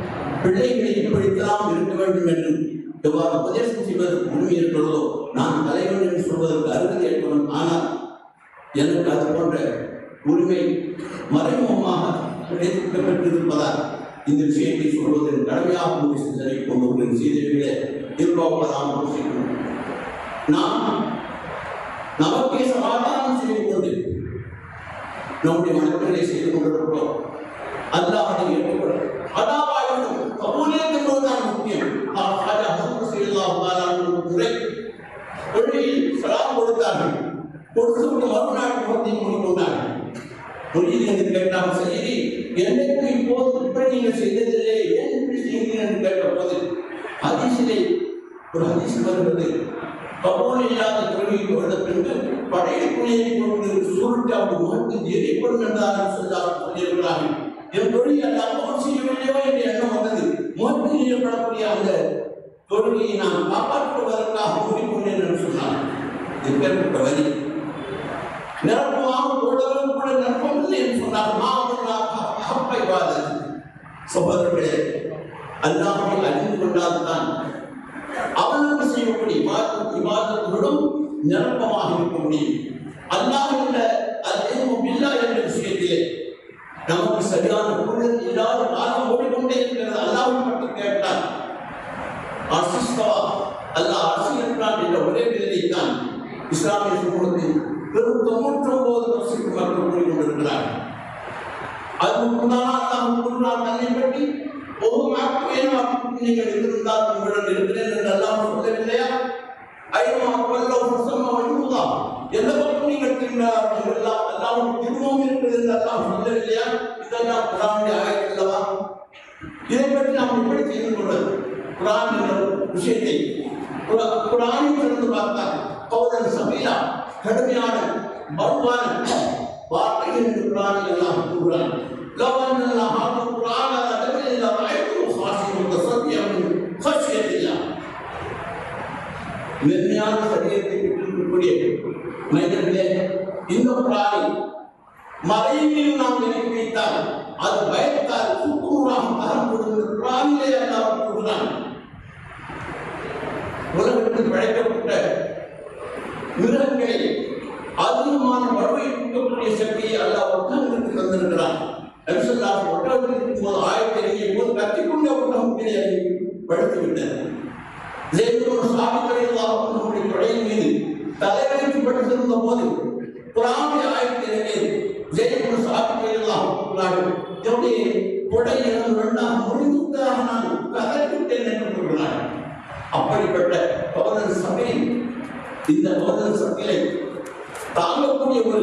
பிள்ளைகளை இப்படித்தான் இருக்க வேண்டும் என்று எவ்வாறு உபதேசம் செய்வதற்கு உரிமை இருக்கிறதோ நான் தலைவன் என்று சொல்வதற்கு அருகதை ஏற்படும் ஆனால் எனக்கு அது போன்ற உரிமை மறைமுகமாக கிடைக்கப்பட்டிருப்பதால் இந்த விஷயத்தை சொல்வதன் கடமையாக ஒரு சிந்தனை கொண்டு ஒரு செய்திகளை எதிர்பார்ப்பதாக யோசிக்கணும் நாம் நமக்கே சமாதானம் செய்து கொண்டு நம்முடைய வணக்கங்களை செய்து கொண்டிருக்கிறோம் அல்லாஹ் அதை ஏற்றுக்கொள்ள அதாவாயினும் கபூலே என்பதுதான் முக்கியம் நான் ராஜா ஹசன் செய்யலாம் முறை கொள்கையில் சலாம் கொடுத்தார்கள் கொடுத்து விட்டு மறுநாள் முகத்தை மூடிக்கொண்டார்கள் புரியுது என்று கேட்டால் சரி என்னைக்கு இப்போது இப்படி நீங்கள் செய்ததில்லை ஏன் இப்படி செய்கிறீர்கள் என்று கேட்ட போது ஹதீஸிலே ஒரு ஹதீஸ் வருகிறது கபோல் இல்லாத தொழில் வருட பின்பு படையக்குழியை கொண்டு சுருட்டு அவர் முகத்தில் எரிப்படும் என்றார்கள் சொல்லார் சொல்லியிருக்கிறார்கள் என் தொழில் எல்லாம் கபோல் செய்யவில்லையோ என்ற எண்ணம் வந்தது முகத்தில் எரியப்படக்கூடிய அந்த தொழுகையை நான் காப்பாற்றுவதற்காக மூடிக்கொண்டேன் என்று சொன்னார் எப்பேற்பட்ட வரி நிரப்பமாக உள்ளவர்கள் கூட நிரப்பவில்லை என்று சொன்னார் மாவட்ட சகோதரர்களே அல்லாஹை அறிந்து கொண்டால்தான் அவனுக்கு செய்யக்கூடிய விவாதம் விவாதத்துடன் நிரப்பமாக இருக்க முடியும் அல்லாஹ் என்ற அல்ஹம்து பில்லாஹ் என்ற விஷயத்திலே நமக்கு சரியான புரிதல் இல்லாத காலம் ஓடிக்கொண்டே இருக்கிறது அல்லாஹ் மட்டும் கேட்டால் அசிஸ்தவா அல்லாஹ் அரசு இருக்கிறான் என்ற ஒரே விதத்தை தான் இஸ்லாமிய சமூகத்தில் வெறும் தொண்ணூற்றி ஒன்பது பர்சன்ட் மக்கள் கூறிக்கொண்டிருக்கிறார் அது முன்னாள் அல்லாஹ் கூறுகிறார் தன்னை பற்றி ஒரு மாற்றம் நீங்கள் இருந்திருந்தால் உங்களுடன் இருக்கிறேன் என்று அல்லாஹ் சொல்லவில்லையா ஐநா அப்பல்லோ பிரசம்ம வழிமுதா எந்த பக்கம் நீங்கள் திரும்பினார்கள் எல்லாம் அல்லாஹ் திரும்பவும் இருக்கிறது என்று அல்லாஹ் சொல்லவில்லையா இதெல்லாம் குரானுடைய ஆயத்து அல்லவா இதை பற்றி நாம் எப்படி செய்து கொள்வது குரான் என்ற விஷயத்தை குரா- குரானை திறந்து பார்த்தால் கௌதன் சபீலா கடுமையான பருவான வார்த்தைகள் என்று குரானில் எல்லாம் கூறுகிறான் لو أن هذا القرآن نزل لرأيته خاشعا متصدعا من خشية الله மென்மையான சரீரத்தை பெற்றிருக்கக்கூடிய மனிதர்களே இந்த குரானை மறைவில் நாம் நினைத்து வைத்தால் அது பயத்தால் சுக்குநூறாக தரப்படுகிற குரானிலே அல்லாஹ் கூறுகிறான் உலகத்தில் படைக்கப்பட்ட மிருகங்களை அதிகமான வலுவை கூட்டக்கூடிய சக்தியை அல்லாஹ் ஒட்டங்களுக்கு தந்திருக்கிறான் நபிசல்லாஹ் ஒட்டகத்தில் இருக்கும்போது ஆயிரத்தி இறங்கிய போது கத்திக்கொண்ட ஒட்டகத்திலே அதை படுத்து விட்டது ஜெயதுமன் சாபித்தரை நம்முடைய தொடையின் மீது தலைவலிக்கு படுத்திருந்த போது குரானை ஆயிரத்தி இறங்கியது ஜெயதுமன் சாபித்தரை என்னுடைய கொடை இழந்து வேண்டாம் முடிந்துவிட்டதாக நான் கதறிவிட்டேன் என்று கூறுகிறார் அப்படிப்பட்ட பவனன் சபையில் இந்த பவனன் சபையை தாங்கக்கூடிய ஒரு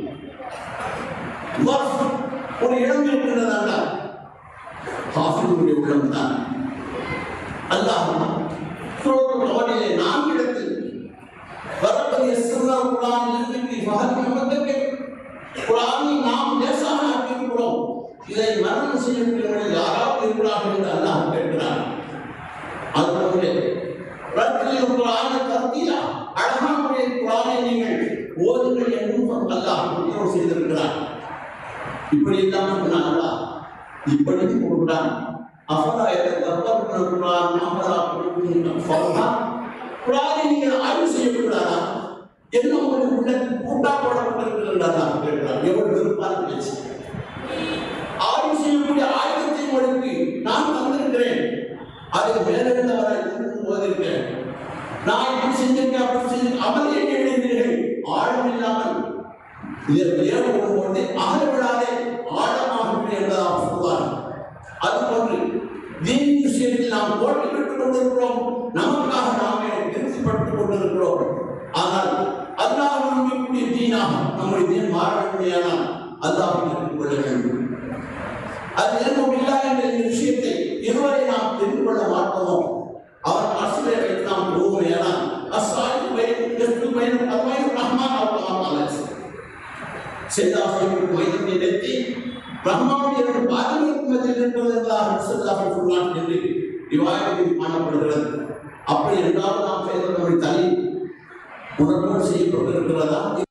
வாசம், ஒரு இடம் இருக்கின்றதா ஹாஃபினுடைய உள்ளம் தான் அல்லாஹ் சூரத்துல் கமரிலே நான்கு இடத்தில் வரப்பது எஸ்ஸர்னா குரான் இருக்கு ஃபஹத் நமக்கு குரானை நாம் லேசாக ஆக்கியிருக்கிறோம் இதை மரணம் செய்யக்கூடியவர்கள் யாராவது இருக்கிறார்கள் என்று அல்லாஹ் கேட்கிறான் அதுபோல ரத்தில் குரான கருத்திலா அழகான முறையில் குரானை நீங்கள் ஓதுங்கள் என்றும் அல்லாஹ் உத்தரவு செய்திருக்கிறான் இப்படி இல்லாமல் சொன்னாங்களா இப்படி கொடுக்கிறான் அஃபலா யததப்பருன குர்ஆன் அஃபலா குலுபுஹும் அஃபலா குர்ஆனை நீங்கள் ஆய்வு செய்யக்கூடாதா என்ன உங்களுக்கு உள்ளத்தில் பூட்டா போடப்பட்டிருக்கிறதா கேட்கிறார் எவ்வளவு விருப்பான பேச்சு ஆய்வு செய்யக்கூடிய ஆயுதத்தை உங்களுக்கு நான் தந்திருக்கிறேன் அதை மேலிருந்தவரை இருந்து போதிருக்கிறேன் நான் இப்படி செஞ்சிருக்கேன் அப்படி செஞ்சு அமல் எங்கே எழுதினீர்கள் ஆழம் இல்லாமல் இதற்கு ஏன் போடும்போது அகலவிடாதே ஆழமாக என்பதாக சொல்வார் அதுபோன்று தீன் விஷயத்தில் நாம் போட்டி பெற்றுக் கொண்டிருக்கிறோம் நமக்காக நாமே திருப்திப்பட்டுக் கொண்டிருக்கிறோம் ஆனால் அல்லாஹ் நம்பக்கூடிய தீனாக நம்முடைய தீன் மாற வேண்டியானால் அல்லாஹ் கொள்ள வேண்டும் அது எதுவும் இல்லை என்ற இந்த விஷயத்தை இதுவரை நாம் தெரிந்து கொள்ள மாட்டோமோ அவர் அசுரை வைத்து நாம் போவோம் ஏனால் அசாய் பயிர் எட்டு பயிர் பத்மாயிரம் ரஹ்மான் அவர் செய்தாசைக்கு மையத்தை நிறுத்தி பிரம்மாவுடைய இரண்டு பாதங்களுக்கு மத்தியில் இருப்பது என்றால் செல்லாமல் சொன்னான் என்று விவாதத்தில் காணப்படுகிறது அப்படி என்றாலும் நாம் செய்த நம்முடைய தனி உணர்வோடு செய்யப்பட்டிருக்கிறதா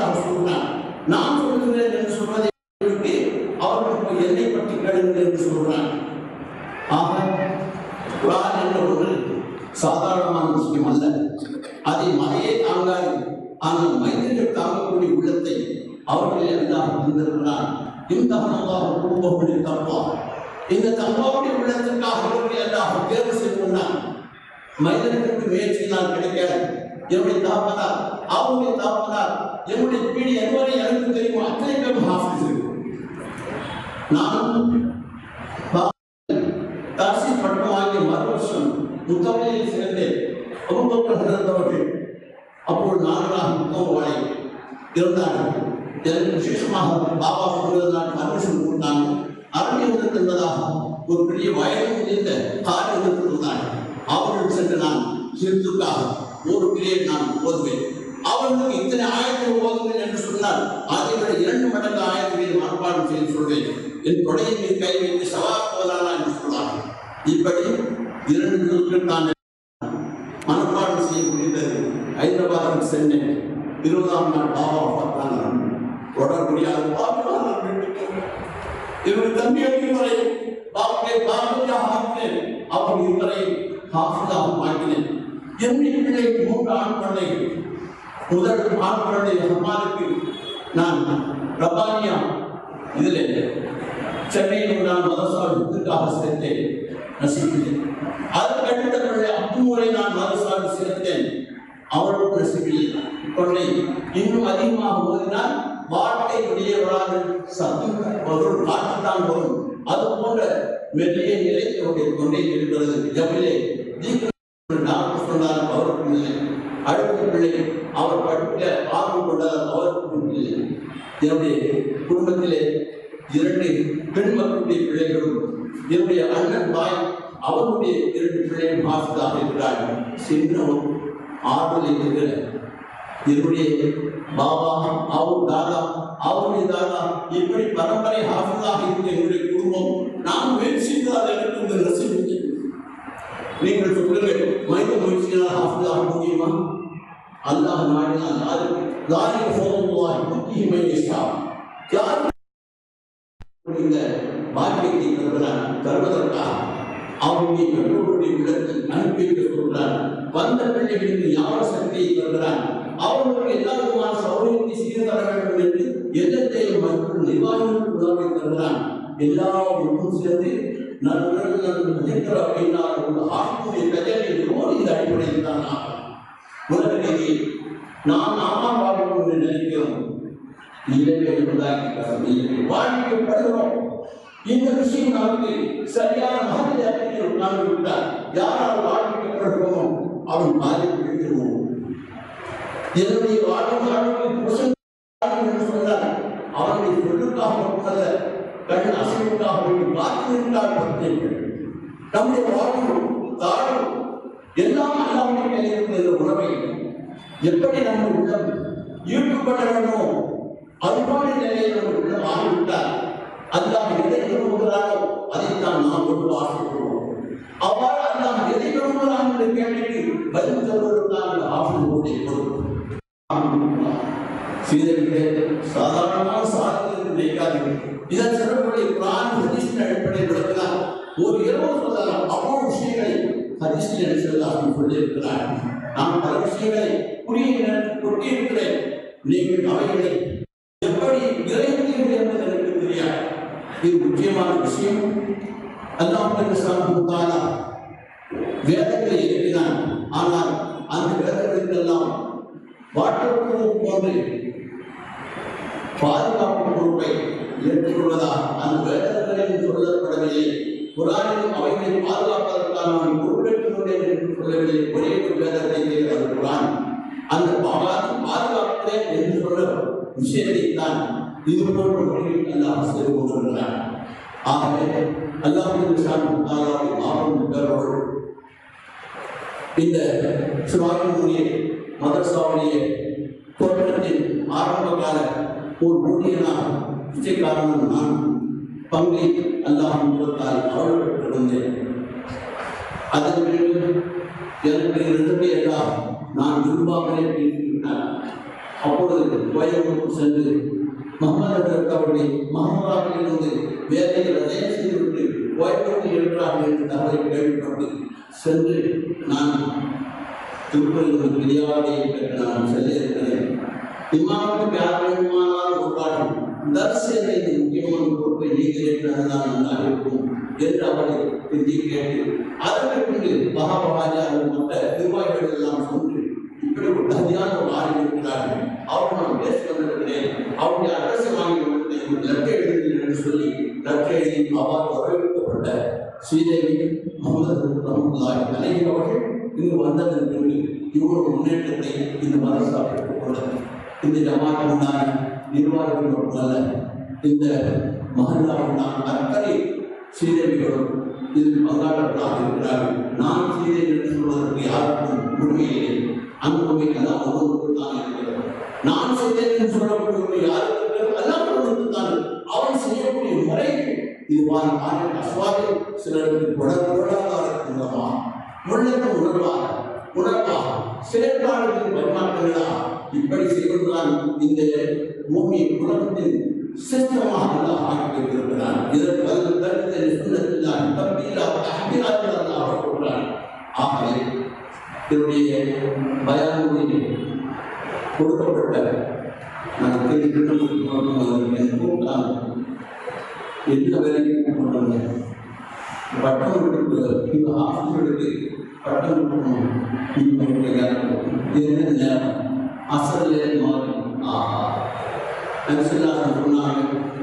அல்லாஹ் சொல்கிறான் நான் சொல்கிறேன் என்று சொல்வதை விட்டு அவர்கள் போய் என்னை பற்றி கேளுங்கள் என்று சொல்கிறான் ஆக குரான் என்ற ஒன்று சாதாரணமான விஷயம் அல்ல அதை மலையே தாங்காது ஆனால் மனிதர்கள் தாங்கக்கூடிய உள்ளத்தை அவர்களே அல்லாஹ் தந்திருக்கிறான் இந்த அல்லாஹ் குடும்பங்களின் தப்பா இந்த தப்பாவுடைய உள்ளத்திற்காக அவர்களை அல்லாஹ் தேர்வு செய்துள்ளான் மனிதர்களுக்கு முயற்சியினால் கிடைக்காது என்னுடைய தாப்பனார் அவருடைய தாப்பனார் என்னுடைய பீடி எதுவரை எனக்கு தெரியுமோ அத்தனை பேரும் ஹாஃபிஸ் நான் தாசி பட்டம் வாங்கிய மறு வருஷம் முத்தமையில் சேர்ந்தேன் அபுபக்கர் சிறந்தவர்கள் அப்போது நான்காக முத்தம் வாழை இருந்தார்கள் எனக்கு விசேஷமாக பாபா சொல்வது நான் பர்மிஷன் கொடுத்தாங்க அரண்யம் என்பதாக ஒரு பெரிய வயது முடிந்த காரியம் இருந்தார்கள் அவர்கள் சென்று நான் சிறுத்துக்காக ஒரு பீரியட் நான் ஓதுவேன் அவர்களுக்கு இத்தனை ஆயிரத்தில் ஓதுவேன் என்று சொன்னால் அதை விட இரண்டு மடங்கு ஆயிரத்தில் மனப்பாடம் செய்து சொல்வேன் என் தொடையின் மீது கை வைத்து சவால் போதலானா என்று சொன்னார்கள் இப்படி இரண்டு நாட்கள் நான் மனப்பாடம் செய்ய முடிந்தது ஹைதராபாத்துக்கு சென்றேன் இருபதாம் நாள் பாபா பார்த்தாங்க தொடர்புடையாக பாபா என்னுடைய தம்பி வரை பாபே பாபையாக ஆக்கினேன் அவர் இதுவரை ஹாஃபிதாக மாற்றினேன் என்னுடைய பிள்ளை மூன்று ஆண் குழந்தைகள் முதல் ஆண் குழந்தை அம்மாவுக்கு நான் ரபானியா இதில் சென்னையில் நான் மதசாவிற்காக சேர்த்தேன் நசிக்கிறேன் அதற்கு அடுத்த பிள்ளை அப்புமுறை நான் மதசாவி சேர்த்தேன் அவளுக்கு நசிப்பில் கொண்டை இன்னும் அதிகமாக ஓதினால் வாழ்க்கை வெளியே வராது சத்தம் வரும் காற்று தான் வரும் அது போன்ற மெல்லிய நிலை அவருடைய தொண்டையில் இருக்கிறது ஜபிலே டாக்டர் சொன்னார் அவருக்கு இல்லை அடுத்த பிள்ளை அவர் படிக்க ஆர்வம் கொண்டார் அவருக்கு இல்லை என்னுடைய குடும்பத்திலே இரண்டு பெண் மக்களுடைய பிள்ளைகளும் என்னுடைய அண்ணன் பாய் அவருடைய இரண்டு பிள்ளைகளும் ஹாஃபிதாக இருக்கிறார்கள் சின்னவன் ஆறுதல் இருக்கிற என்னுடைய பாபா அவர் தாதா அவருடைய தாதா இப்படி பரம்பரை ஹாஃபிதாக இருந்த என்னுடைய குடும்பம் நான் முயற்சி செய்தால் எனக்கு இந்த ரசிப்பு நீங்கள் சொல்லுங்கள் மனித முயற்சியினால் ஹாஃபிதாக முடியுமா அல்லாஹ் நாடினால் யாரு யாருக்கு ஃபோனுல்லாஹி புத்திஹி மன் யஷா யார் இந்த பாக்கியத்தை தருகிறார் தருவதற்காக அவருடைய பெற்றோருடைய உள்ளத்தில் அனுப்பி வைக்க சொல்கிறார் வந்த பிள்ளைகளுக்கு ஞாபக சக்தியை தருகிறார் அவர்களுக்கு எல்லா விதமான சௌகரியத்தை செய்து தர வேண்டும் என்று எண்ணத்தையும் மற்றும் நிர்வாகிகள் உணர்வை தருகிறான் எல்லா ஒன்றும் சேர்ந்து நல்ல அப்படின்னா ஆட்சியுடைய கஜனையோடு இந்த அடிப்படையில் தான் ஆகும் உலக ரீதியில் நாம் ஆமாம் வாழ்வோம் என்று நினைக்கிறோம் இல்லை என்பதாகி வாழ்விக்கப்படுகிறோம் இந்த விஷயம் நமக்கு சரியான மகத்தை அறிக்கையில் உட்கார்ந்து விட்டார் யாரால் வாழ்விக்கப்படுகிறோமோ அவன் பாதிப்பு விடுகிறோம் என்னுடைய வாழ்வு வாழ்வுக்கு புருஷன் என்று சொன்னார் அவனுடைய சொல்லுக்காக மட்டுமல்ல கண் அசைவுக்காக வேண்டி பாத்திருந்தால் பற்றியிருக்கிறது நம்முடைய வாழ்வு தாழ்வு எல்லாம் அல்லாமல் கையில் இருக்கிற இந்த உணவை எப்படி நம்ம உள்ளம் ஈடுபட வேண்டுமோ அதுபோல நிலையில் நம்ம உள்ளம் ஆகிவிட்டால் அல்லாஹ் எதை விரும்புகிறாரோ அதைத்தான் நாம் கொண்டு ஆசைப்படுவோம் அவ்வாறு அல்லாஹ் எதை விரும்புகிறான் என்று கேள்விக்கு பதில் தருவதற்கான ஆசைகளுடைய பொருள் சீதர்களே சாதாரணமான சாதனை நினைக்காதீர்கள் இதன் சிறப்புடைய குரான் ஹதீஸின் அடிப்படையில் விளக்கலாம் ஒரு இரவு சொல்லலாம் அவ்வளவு விஷயங்களை ஹதீஸில் எடுத்துள்ளார்கள் சொல்லியிருக்கிறார் நான் பல விஷயங்களை புரிய கொட்டியிருக்கிறேன் நீங்கள் அவைகளை எப்படி நிறைவேற்றீர்கள் என்பது எனக்கு தெரியாது இது முக்கியமான விஷயம் அல்லாஹ் சாப்பிட்டாலா வேதங்களை எழுதினான் ஆனால் அந்த வேதங்களுக்கெல்லாம் வாட்டர் ப்ரூஃப் போன்று பாதுகாப்பு பொறுப்பை ஏற்றுக்கொள்வதா அந்த வேதங்களில் சொல்லப்படவில்லை குரானில் அவைகளை பாதுகாப்பதற்கான நான் பொறுப்பேற்றுக் கொண்டேன் என்று சொல்லவில்லை ஒரே ஒரு வேதத்தை கேட்கிறது குரான் அந்த பாகாதி பாதுகாப்பே என்று சொல்ல விஷயத்தை தான் இது போன்ற முறையில் அல்லாஹ் செய்து கொண்டிருக்கிறார் ஆகவே அல்லாஹ் தாலாவை மாறும் பெறவர்கள் இந்த சிவாஜியுடைய மதரசாவுடைய தோற்றத்தின் ஆரம்ப கால ஒரு ஊழியனாக பிச்சைக்காரன் நான் பங்கை அல்லாஹ் கொடுத்தால் அவள் பெற்றிருந்தேன் அதன் பிறகு எனக்கு இரண்டு எல்லாம் நான் விரும்பாமலே பேசிவிட்டார் அப்பொழுது கோயம்புத்தூர் சென்று முகமது அவருடைய மகமதாவிலிருந்து வேலையை ரதயம் செய்துவிட்டு கோயம்புத்தூர் இருக்கிறார்கள் என்று தகவலை கேள்விப்பட்டு சென்று நான் திருப்பதியில் கிரியாதையை பெற்று நான் செல்ல இருக்கிறேன் இமாமுக்கு யார் வேண்டுமானாலும் ஒருபாடும் தரிசன இந்த முக்கியமான பொறுப்பை நீங்கள் என்றுதான் நல்லா இருக்கும் என்று அவரை திரும்பி கேட்டு அதற்கு பின்பு மகாபராஜாவும் மற்ற நிர்வாகிகள் எல்லாம் சொன்று இப்படி ஒரு தகுதியான ஒரு ஆள் இருக்கிறார்கள் அவர் நான் பேச வந்திருக்கிறேன் அவருடைய அரசு வாங்கி வந்திருக்கிறேன் ஒரு லெட்டர் எழுதுகிறேன் என்று சொல்லி லெட்டர் எழுதி அவ்வாறு வரவேற்கப்பட்ட ஸ்ரீதேவி முகமது ரஹமுல்லாஹி அலைஹி அவர்கள் இங்கு வந்ததன் பின்பு இவ்வளவு முன்னேற்றத்தை இந்த மதரசா பெற்றுக் கொண்டது இந்த ஜமாத் உண்டான நிர்வாகிகள் மட்டுமல்ல இந்த மகல்லா உண்டான அத்தனை ஸ்ரீதேவிகளும் இதில் பங்காளர்களாக இருக்கிறார்கள் நான் ஸ்ரீதேவி என்று சொல்வதற்கு யாருக்கும் உரிமையில்லை அந்த உண்மை எல்லாம் ஒருவருக்கு தான் இருக்கிறது நான் செய்தேன் என்று சொல்லக்கூடிய உண்மை யாருக்கு இருக்கிறது எல்லாம் ஒருவருக்கு தான் அவன் செய்யக்கூடிய முறைகள் இதுவான ஆண்கள் அஸ்வாதி சிலருக்கு குடல் பொருளாதாரத்தின் மூலமாக உள்ளத்து உணர்வாக உணர்வாக செயற்பாடுகளின் பரிமாற்றங்களா இப்படி செய்வதுதான் இந்த பூமி உலகத்தின் சிஸ்டமாக அல்லாஹ் ஆக்கி வைத்திருக்கிறான் இதற்கு பதில் தருத்த சுண்ணத்தில்லான் தப்பீலா அஹ்மிலாத்தில் அல்லாஹ் சொல்கிறான் ஆகவே இதனுடைய பயானுடைய கொடுக்கப்பட்ட நான் கேள்வி என் கூட்டான் என்ன வரைக்கும் கொண்டாங்க பட்டம் கொடுத்து இந்த ஆசிரியர்களுக்கு பட்டம் கொடுக்கணும் இவங்களுடைய இது என்ன நேரம் அசல்ல மாறி ஆஹா நபிசல்லாசன் சொன்னாங்க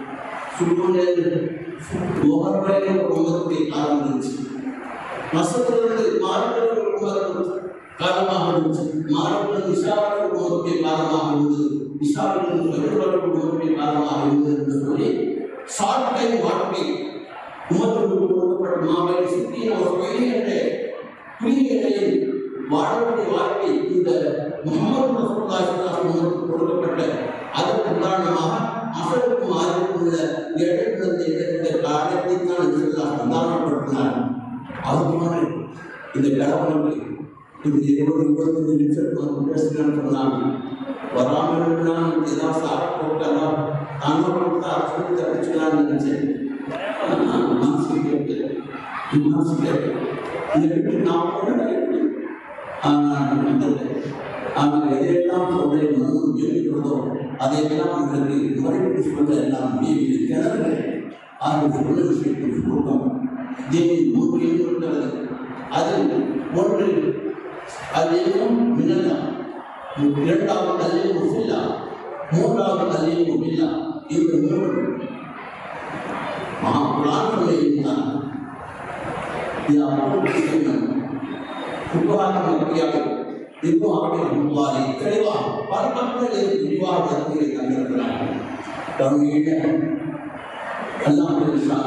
சுடுநேர் முகர்வையில குடும்பத்தை ஆரம்பிச்சு மசத்திலிருந்து மாறுபட்ட குடும்பம் காரணமாக இருந்துச்சு மாறுபட்ட இஷாவின் குடும்பத்தை காரணமாக இருந்தது இஷாவின் பெற்றோர் குடும்பத்தை காரணமாக இருந்தது என்று சொல்லி ஷார்ட் டைம் வாழ்க்கை உமத்துக்கு கொடுக்கப்பட்ட மாபெரும் சுத்தியின் ஒரு வழி என்ற புதிய நிலையில் வாழக்கூடிய வாழ்க்கை இந்த முகமது ரசூலுல்லாஹி கொடுக்கப்பட்ட அதற்கு உதாரணமாக அசலுக்கும் ஆறுக்கும் உள்ள இடத்திலிருந்து இடத்திற்கு காலத்தை தான் சொல்லலாம் உதாரணப்படுத்தினார் அதுமான இந்த கடவுளுக்கு இந்த இருபது இருபத்தஞ்சு நிமிஷத்துக்கு வந்து பேசுகிறேன்னு சொன்னாங்க வராமல் இருந்தால் ஏதாவது சாப்பிட்டு போட்டெல்லாம் தாங்க கொடுத்தா சொல்லி தப்பிச்சுக்கலாம்னு நினைச்சேன் மனசு கேட்கல மனசு கேட்கல இதை விட்டு நான் போனேன் ஆனால் ஆனால் எதையெல்லாம் சொல்லை மனம் இருக்கிறதோ அதையெல்லாம் உங்களுக்கு முறைப்படி சொல்ல எல்லாம் மீறி கிணறு ஆகிய உள்ள விஷயத்தில் சுருக்கம் தேவி மூன்று இருக்கிறது அதில் ஒன்று அலியும் மினல்லா இரண்டாவது அலியும் முஃபில்லா மூன்றாவது அலியும் முபில்லா இந்த மூன்று குரான் சொல்லியிருந்தான் புகாரம் மக்கியாக இப்போ அவர்கள் முன்பாரி தெளிவாக பல மக்கள் இதற்கு விரிவாக கருத்துரை தந்திருக்கிறார்கள் தன்னுடைய அல்லாம்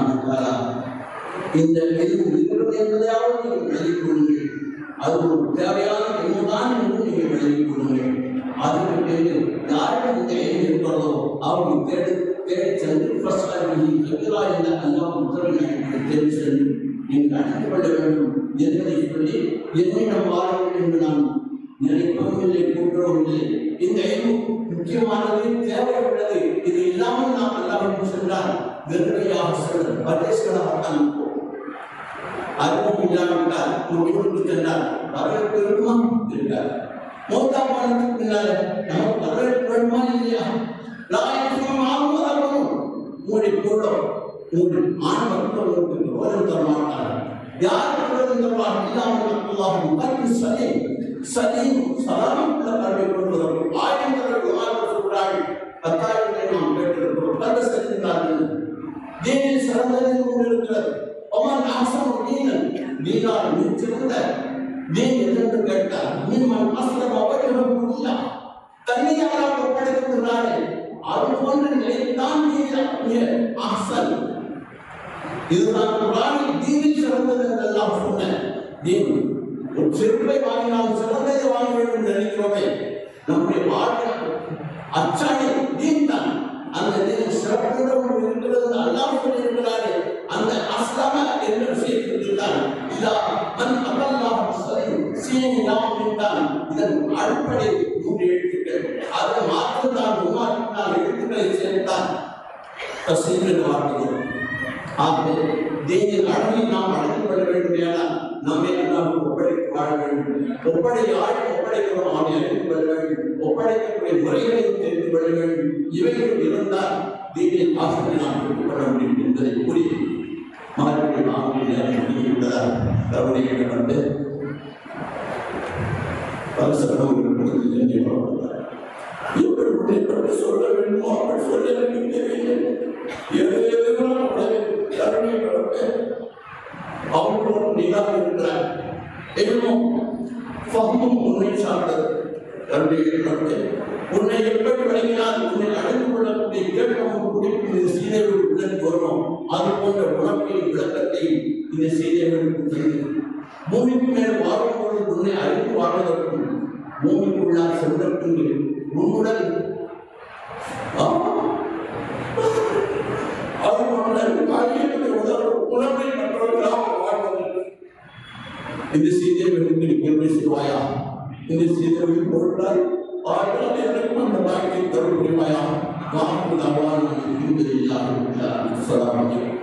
இந்த எதுவும் இருக்கிறது என்பதையாவது நீங்கள் விளங்கிக் கொள்ளுங்கள் அது ஒரு தேவையான என்னதான் என்று நீங்கள் விளங்கிக் கொள்ளுங்கள் அதுக்கு பிறகு யாருக்கு இந்த எண்ணம் இருக்கிறதோ அவங்க தேடி தேடி சென்று ஃபர்ஸ்ட் கபிலா என்ற அல்லாஹ் உத்தரவை தேடி சென்று நீங்கள் அழைத்து கொள்ள வேண்டும் என்பதை சொல்லி என்னிடம் வாருங்கள் என்று நான் நினைக்கவும் இல்லை கூட்டவும் இல்லை இந்த ஐந்து முக்கியமானது தேவை உள்ளது இது இல்லாமல் நாம் எல்லாரும் சென்றால் வெறுமையாக செல்ல பரதேசங்களாகத்தான் இருப்போம் அறிவும் இல்லாவிட்டால் ஒரு ஊருக்கு சென்றால் வரவேற்பு இருக்குமா இருக்காது மூத்தா பாடத்துக்கு பின்னால நமக்கு வரவேற்பு வேணுமா இல்லையா லாயத்தும் ஆகுவதாகவும் உங்களுடைய பொருளம் உங்கள் ஆண் மக்கள் உங்களுக்கு விரோதம் தர மாட்டார்கள் யாருக்கு விரோதம் தருவார்கள் இல்லாமல் அல்லாஹ் முகத்து சலீம் சலீம் சலாம் உள்ள கல்வி கொள்வதற்கு ஆயிரம் தடவை மாற்ற சொல்கிறார்கள் பத்தாயிரத்தை நாம் கேட்டிருக்கிறோம் கல்வி செல்கின்றார்கள் தீனில் சிறந்தது ஒன்று இருக்கிறது ஒமன் ஆசம் தீனன் தீனால் மிச்சிருந்த தீன் எதென்று கேட்டார் மிம்மன் அஸ்லம் அவர்களும் தன்மையாக ஒப்படைக்கிறார்கள் அது போன்ற நிலைத்தான் தீனில் அஹ்சன் இதுதான் குரானில் தீனில் சிறந்தது என்றெல்லாம் சொன்ன தீன் ஒரு செருப்பை வாங்கினால் சிறந்ததை வாங்க வேண்டும் என்று நினைக்கிறோமே நம்முடைய வாழ்க்கை அச்சாணி தீன் தான் அந்த தீன் சிறப்புடன் இருக்கிறது அல்லாஹ் சொல்லியிருக்கிறாரே அந்த அஸ்லாம என்ற விஷயத்திற்கு தான் இதா மன் அல்லாஹ் சரி சீனி நாம் என்றால் இதன் அடிப்படை மூன்று எழுத்துக்கள் அது மாற்ற இடங்களை சேர்த்தான் தசீல் வார்த்தைகள் ஆகவே தேவியின் அழகை நாம் அடைந்து கொள்ள வேண்டுமையானால் நம்மை நாம் ஒப்படைத்து வாழ வேண்டும் ஒப்படை ஆள் ஒப்படைக்கிறோம் அவனை அறிந்து கொள்ள வேண்டும் ஒப்படைக்கக்கூடிய முறைகளையும் தெரிந்து கொள்ள வேண்டும் இவைகள் இருந்தால் தேவியின் ஆசனை நாம் பெற்றுக்கொள்ள முடியும் என்பதை கூறி மார்கழி நான்கு நேரம் முடிந்துவிட்டதால் கருணையிடம் வந்து பரிசனவர்கள் என்னை புறப்பட்டார் எப்படி உன்னை பற்றி சொல்ல வேண்டுமோ அப்படி சொல்ல எனக்கு தெரியவில்லை ஏதேனும் உடனே கருணை பிறப்பு அவர்களும் நீதான் இருக்கிறார் இன்னும் ஃபஹமும் உன்னை சார்ந்தது கருணை பிறப்பு உன்னை எப்படி வழங்கினால் உன்னை அடைந்து கொள்ளக்கூடிய கேட்கவும் குடிக்கும் சீதையோடு உடன் வரணும் அது போன்ற உணர்வையும் விளக்கத்தையும் இந்த சீதையோடு தந்து பூமிக்கு மேல் வாழும்போது உன்னை அறிந்து வாழ்வதற்கும் பூமிக்குள்ளார் செல்வதற்கும் உன்னுடன் ஆ, அது போன்ற காரியங்களை உணர்வு உணர்வை மற்றவர்களாக வாழ்வதற்கு இந்த சீதைகளுக்கு நீ பெருமை செய்வாயா இந்த சீதைகளின் பொருட்டால் ஆயிரம் எனக்கும் அந்த பாக்கியை தரும் புரிவாயா வாக்கு நவான் என்பது இல்லாமல் சொல்லாமல்